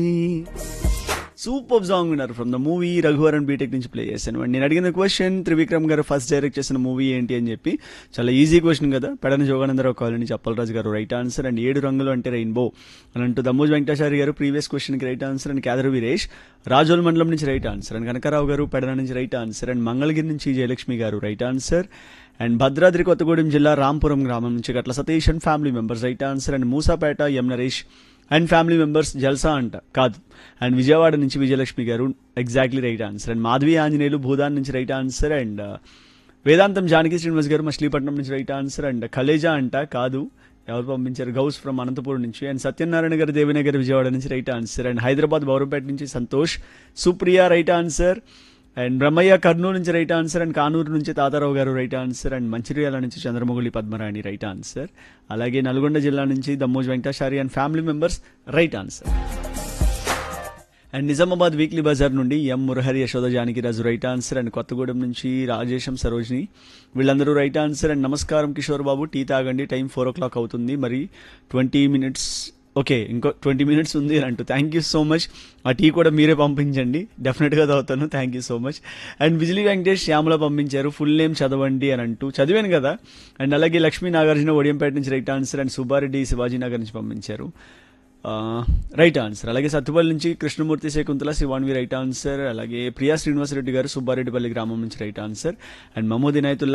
super song విన్నారు from the movie Raghuvaran BTech నుంచి play చేశాను అండ్ నేను అడిగిన క్వశ్చన్ త్రివిక్రమ్ గారు ఫస్ట్ డైరెక్ట్ చేసిన మూవీ ఏంటి అని చెప్పి చాలా ఈజీ క్వశ్చన్ కదా పెడన జోగానందరావు కాలనీ చప్పలరాజు గారు రైట్ ఆన్సర్ అండ్ ఏడు రంగులు అంటే రెయిన్బో అని అంటూ దమ్మోజ్ వెంకటాచారి గారు ప్రీవియస్ క్వశ్చన్కి right answer and Kedar Veeresh Razole మండలం నుంచి రైట్ ఆన్సర్ అండ్ కనకారావు గారు పెడన నుంచి రైట్ ఆన్సర్ అండ్ మంగళగిరి నుంచి Jayalakshmi garu right answer and Bhadradri Kothagudem జిల్లా రాంపురం గ్రామం నుంచి Gatla Satish and family members right answer and Moosapet M Naresh and family members Jalsa అంట కాదు అండ్ విజయవాడ నుంచి Vijayalakshmi garu exactly right answer and Madhavi Anjaneyulu Bhoodan నుంచి రైట్ ఆన్సర్ అండ్ వేదాంతం జానకి శ్రీనివాస్ గారు మచిలీపట్నం నుంచి రైట్ ఆన్సర్ అండ్ కలేజా అంట కాదు ఎవరు పంపించారు గౌస్ ఫ్రమ్ అనంతపురం నుంచి అండ్ సత్యనారాయణ గారు దేవినగర్ విజయవాడ నుంచి right answer and Hyderabad Bowrampet నుంచి Santosh Supriya right answer and Brahmaiah Kurnool నుంచి రైట్ ఆన్సర్ అండ్ కానూరు నుంచి తాతారావు గారు రైట్ ఆన్సర్ అండ్ మంచిర్యాల నుంచి చంద్రమౌళి పద్మరాణి రైట్ ఆన్సర్ అలాగే నల్గొండ జిల్లా నుంచి Dammoj Venkatachari and family members right answer and Nizamabad weekly Bazar నుండి M Murahari Yashoda Janakiraju right answer and Kothagudem నుంచి రాజేశం సరోజిని వీళ్ళందరూ రైట్ ఆన్సర్ అండ్ నమస్కారం కిషోర్ బాబు టీ తాగండి టైం ఫోర్ ఓ క్లాక్ అవుతుంది మరి ట్వంటీ మినిట్స్ ఓకే ఇంకో ట్వంటీ మినిట్స్ ఉంది అని అంటూ థ్యాంక్ యూ సో మచ్ ఆ టీ కూడా మీరే పంపించండి డెఫినెట్గా చదువుతాను thank you so much and Bijili Venkatesh Shyamala పంపించారు ఫుల్ నేమ్ చదవండి అని అంటూ చదివాను కదా అండ్ అలాగే లక్ష్మీ నాగార్జున ఒడియంపేట నుంచి right answer and Subbareddy Shivaji Nagar నుంచి పంపించారు రైట్ ఆన్సర్ అలాగే సత్తుపల్లి నుంచి కృష్ణమూర్తి శకుంతల శివాన్వి రైట్ ఆన్సర్ అలాగే ప్రియా శ్రీనివాసరెడ్డి గారు సుబ్బారెడ్డిపల్లి గ్రామం నుంచి right answer and Mamod Inayatullah